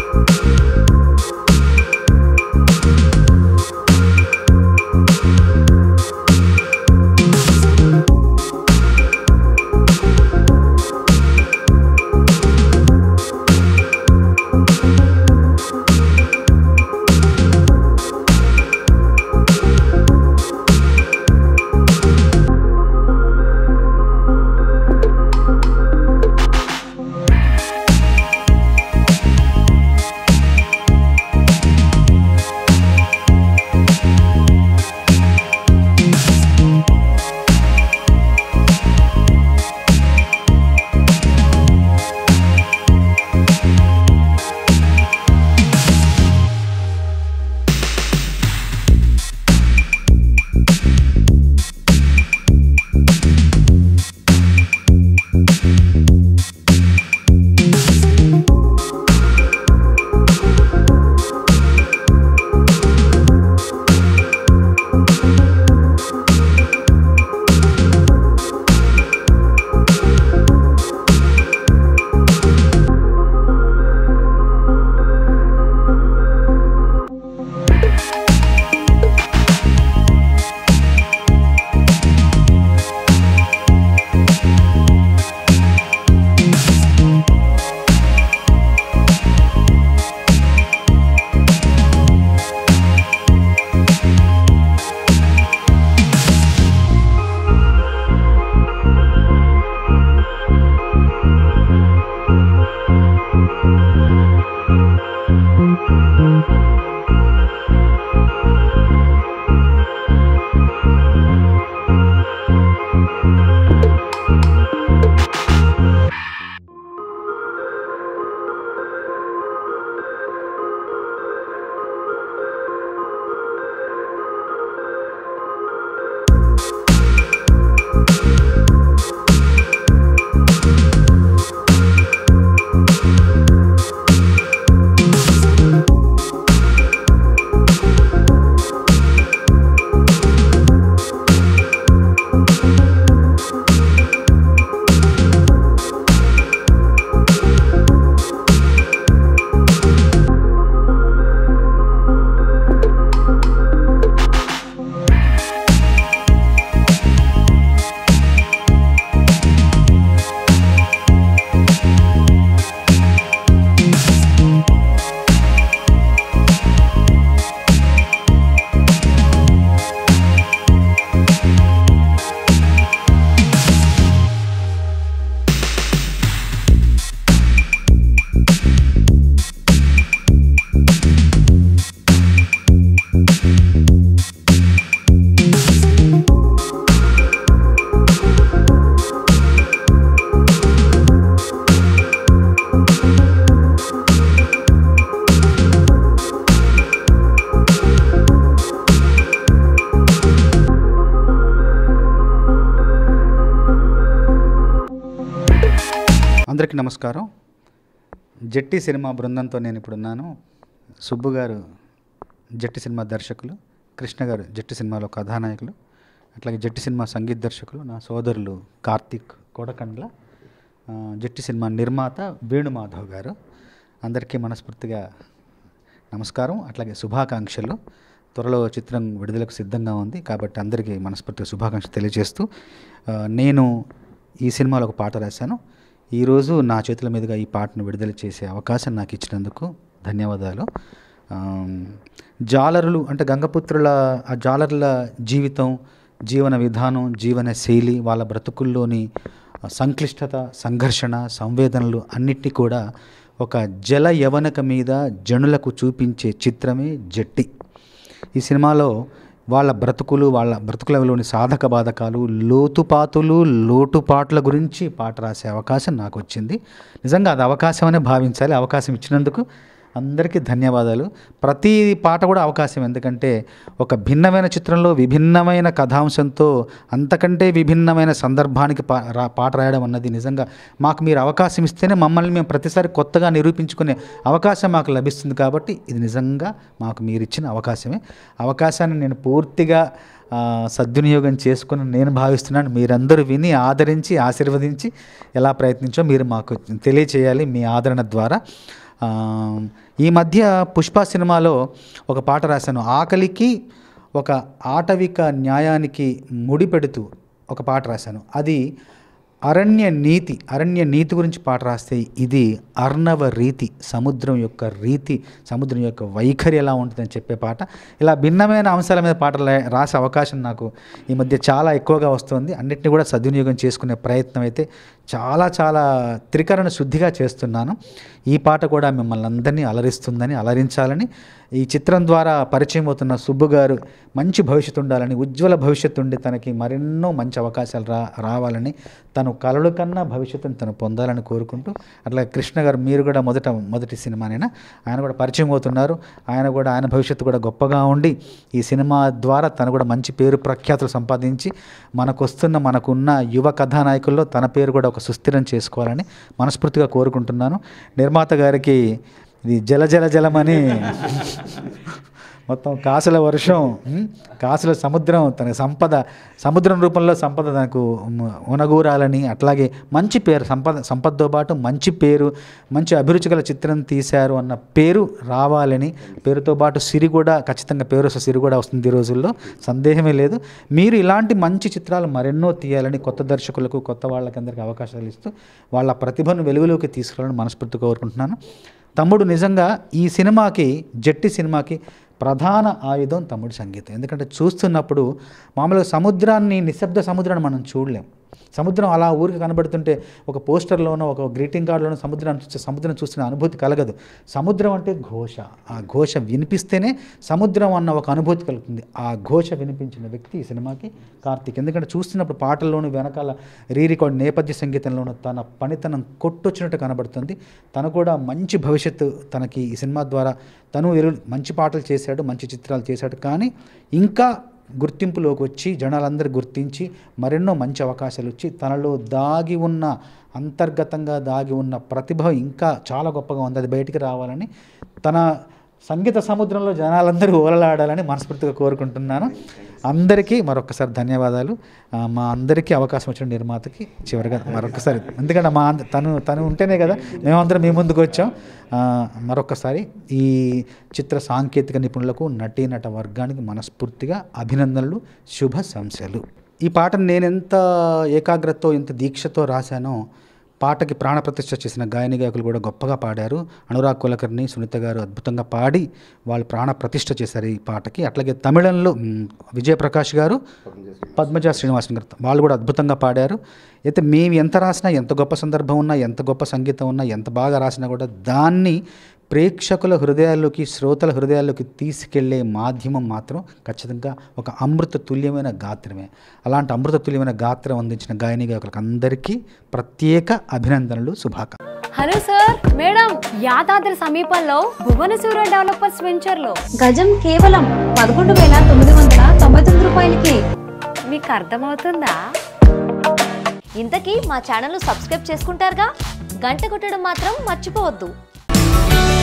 అందరికీ నమస్కారం జట్టి సినిమా బృందంతో నేను ఇప్పుడు ఉన్నాను సుబ్బు గారు జట్టి సినిమా దర్శకులు కృష్ణ గారు జట్టి సినిమాలో కథానాయకులు అట్లాగే జట్టి సినిమా సంగీత దర్శకులు నా సోదరులు కార్తీక్ కోడకండ్ల ఆ, జట్టి సినిమా నిర్మాత వేణుమాధవ్ గారు అందరికీ మనస్ఫూర్తిగా నమస్కారం అట్లాగే శుభాకాంక్షలు త్వరలో చిత్రం విడుదలకు సిద్ధంగా ఉంది కాబట్టి అందరికీ మనస్ఫూర్తిగా శుభాకాంక్షలు తెలియజేస్తూ ఆ, నేను ఈ సినిమాలో ఒక పాట రాశాను ఈరోజు నా చేతుల మీదుగా ఈ పాటను విడుదల చేసే అవకాశం నాకు ఇచ్చినందుకు ధన్యవాదాలు ఆమ్, జాలరులు అంటే గంగపుత్రుల ఆ జాలరుల జీవితం జీవన విధానం జీవన శైలి వాళ్ళ బ్రతుకుల్లోని సంక్లిష్టత సంఘర్షణ సంవేదనలు అన్నిటినీ కూడా ఒక జల యవనక మీద జనులకు చూపించే చిత్రమే జట్టి ఈ సినిమాలో వాళ్ళ బ్రతుకులు వాళ్ళ బ్రతుకులలోని సాధక బాధకాలు లోతుపాతులు లోటుపాట్ల గురించి పాట రాసే అవకాశం నాకు వచ్చింది నిజంగా అది అవకాశం అనే భావించాలి అవకాశం ఇచ్చినందుకు అందరికీ ధన్యవాదాలు ప్రతి పాట కూడా అవకాశం ఎందుకంటే ఒక భిన్నమైన చిత్రంలో విభిన్నమైన కథాంశంతో అంతకంటే విభిన్నమైన సందర్భానికి పా రా పాట రాయడం అన్నది నిజంగా మాకు మీరు అవకాశం ఇస్తేనే మమ్మల్ని మేము ప్రతిసారి కొత్తగా నిరూపించుకునే అవకాశం మాకు లభిస్తుంది కాబట్టి ఇది నిజంగా మాకు మీరు ఇచ్చిన అవకాశమే అవకాశాన్ని నేను పూర్తిగా ఆ, సద్వినియోగం చేసుకుని నేను భావిస్తున్నాను మీరందరూ విని ఆదరించి ఆశీర్వదించి ఎలా ప్రయత్నించో మీరు మాకు తెలియచేయాలి మీ ఆదరణ ద్వారా ఆ, ఈ మధ్య పుష్ప సినిమాలో ఒక పాట రాశాను ఆకలికి ఒక ఆటవిక న్యాయానికి ముడిపెడుతూ ఒక పాట రాశాను అది అరణ్య నీతి అరణ్య నీతి గురించి పాట రాస్తే ఇది అర్ణవ రీతి సముద్రం యొక్క రీతి సముద్రం యొక్క వైఖరి ఎలా ఉంటుందని చెప్పే పాట ఇలా భిన్నమైన అంశాల మీద పాటలు రా- రాసే అవకాశం నాకు ఈ మధ్య చాలా ఎక్కువగా వస్తుంది అన్నిటిని కూడా సద్వినియోగం చేసుకునే ప్రయత్నం అయితే చాలా చాలా త్రికరణ శుద్ధిగా చేస్తున్నాను ఈ పాట కూడా మిమ్మల్ని అందరినీ అలరిస్తుందని అలరించాలని ఈ చిత్రం ద్వారా పరిచయం అవుతున్న సుబ్బు గారు మంచి భవిష్యత్తు ఉండాలని ఉజ్వల భవిష్యత్తు ఉండి తనకి మరెన్నో మంచి అవకాశాలు రా రావాలని తను కలలు కన్నా భవిష్యత్తును తను పొందాలని కోరుకుంటూ అట్లా కృష్ణ గారు మీరు కూడా మొదట మొదటి సినిమానేనా ఆయన కూడా పరిచయం అవుతున్నారు ఆయన కూడా ఆయన భవిష్యత్తు కూడా గొప్పగా ఉండి ఈ సినిమా ద్వారా తను కూడా మంచి పేరు ప్రఖ్యాతులు సంపాదించి మనకు వస్తున్న మనకున్న యువ కథానాయకుల్లో తన పేరు కూడా ఒక సుస్థిరం చేసుకోవాలని మనస్ఫూర్తిగా కోరుకుంటున్నాను నిర్మాత గారికి ఇది జల జల జలమని మొత్తం కాసుల వర్షం ఉమ్, కాసుల సముద్రం తన సంపద సముద్రం రూపంలో సంపద తనకు ఉమ్, ఉనగూరాలని అట్లాగే మంచి పేరు సంపద సంపదతో పాటు మంచి పేరు మంచి అభిరుచి గల చిత్రం తీశారు అన్న పేరు రావాలని పేరుతో పాటు సిరి కూడా ఖచ్చితంగా పేరు వస్తే సిరి కూడా వస్తుంది ఈ రోజుల్లో సందేహమే లేదు మీరు ఇలాంటి మంచి చిత్రాలు మరెన్నో తీయాలని కొత్త దర్శకులకు కొత్త వాళ్ళకందరికీ అవకాశాలు ఇస్తూ వాళ్ళ ప్రతిభను వెలుగులోకి తీసుకురావాలని మనస్ఫూర్తిగా కోరుకుంటున్నాను తమ్ముడు నిజంగా ఈ సినిమాకి జట్టి సినిమాకి ప్రధాన ఆయుధం తమ్ముడు సంగీతం ఎందుకంటే చూస్తున్నప్పుడు మామూలుగా సముద్రాన్ని నిశ్శబ్ద సముద్రాన్ని మనం చూడలేం సముద్రం అలా ఊరికి కనబడుతుంటే ఒక పోస్టర్లోనో ఒక గ్రీటింగ్ కార్డులోనో సముద్రాన్ని చూస్తే సముద్రం చూస్తున్న అనుభూతి కలగదు సముద్రం అంటే ఘోష ఆ ఘోష వినిపిస్తేనే సముద్రం అన్న ఒక అనుభూతి కలుగుతుంది ఆ ఘోష వినిపించిన వ్యక్తి ఈ సినిమాకి కార్తీక్ ఎందుకంటే చూస్తున్నప్పుడు పాటల్లోనూ వెనకాల రీ రికార్డ్ నేపథ్య సంగీతంలోనూ తన పనితనం కొట్టొచ్చినట్టు కనబడుతుంది తను కూడా మంచి భవిష్యత్తు తనకి ఈ సినిమా ద్వారా తను వెలు- మంచి పాటలు చేశాడు మంచి చిత్రాలు చేశాడు కానీ ఇంకా గుర్తింపులోకి వచ్చి జనాలందరూ గుర్తించి మరెన్నో మంచి అవకాశాలు వచ్చి తనలో దాగి ఉన్న అంతర్గతంగా దాగి ఉన్న ప్రతిభ ఇంకా చాలా గొప్పగా ఉంది అది బయటికి రావాలని తన సంగీత సముద్రంలో జనాలందరూ ఓలలాడాలని మనస్ఫూర్తిగా కోరుకుంటున్నాను అందరికీ మరొకసారి ధన్యవాదాలు ఆ, మా అందరికీ అవకాశం వచ్చిన నిర్మాతకి చివరిగా మరొకసారి ఎందుకంటే మా అంద- తను తను ఉంటేనే కదా మేమందరం మీ ముందుకు వచ్చాం ఆ, మరొకసారి ఈ చిత్ర సాంకేతిక నిపుణులకు నటీనట వర్గానికి మనస్ఫూర్తిగా అభినందనలు శుభ సంశలు ఈ పాటను నేను ఎంత ఏకాగ్రతతో ఎంత దీక్షతో రాశానో పాటకి ప్రాణప్రతిష్ఠ చేసిన గాయని గాయకులు కూడా గొప్పగా పాడారు అనురాగ్ కులకర్ణి సునీత గారు అద్భుతంగా పాడి వాళ్ళు ప్రాణప్రతిష్ఠ చేశారు ఈ పాటకి అట్లాగే తమిళంలో మ్, విజయప్రకాష్ గారు పద్మజ శ్రీనివాసన్ గారు వాళ్ళు కూడా అద్భుతంగా పాడారు అయితే మేము ఎంత రాసినా ఎంత గొప్ప సందర్భం ఉన్నా ఎంత గొప్ప సంగీతం ఉన్నా ఎంత బాగా రాసినా కూడా దాన్ని ప్రేక్షకుల హృదయాల్లోకి శ్రోతల హృదయాల్లోకి తీసుకెళ్లే మాధ్యమం మాత్రం ఖచ్చితంగా ఒక అమృత తుల్యమైన గాత్రమే అలాంటి అమృత తుల్యమైన గాత్రం అందించిన గాయని గాయకులకు అందరికీ ప్రత్యేక అభినందనలు శుభాకాంక్షలు హలో సార్ మేడం యాదాద్రి సమీపంలో భువనసూర డెవలపర్స్ వెంచర్ లో గజం కేవలం పదకొండు వేల తొమ్మిది వందల తొంభై తొమ్మిది రూపాయలకే మీకు అర్థమవుతుందా ఇంతకీ మా ఛానల్ను సబ్స్క్రైబ్ చేసుకుంటారుగా గంట కొట్టడం మాత్రం మర్చిపోవద్దు